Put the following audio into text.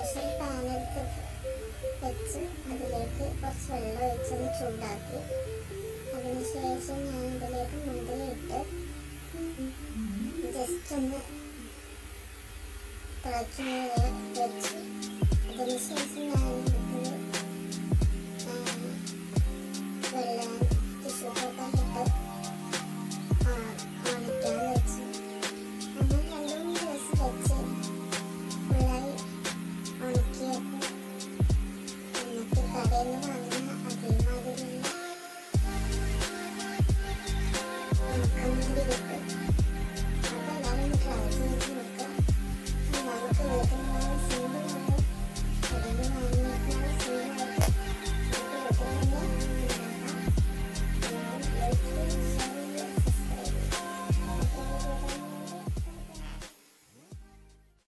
ശേഷം പാൻ എടുത്ത് വെച്ച് അതിലേക്ക് കുറച്ച് വെള്ളം ഒഴിച്ചൊന്ന് ചൂടാക്കി അതിനുശേഷം ഞാൻ ഇതിലേക്ക് മുന്തിരി ഇട്ട് ജസ്റ്റ് ഒന്ന് തിളയ്ക്കുന്നത് വരെ വെച്ച് അതിനുശേഷം ഞാൻ ഇതിൽ വെള്ളം ടിഷ്യൂ പേപ്പർ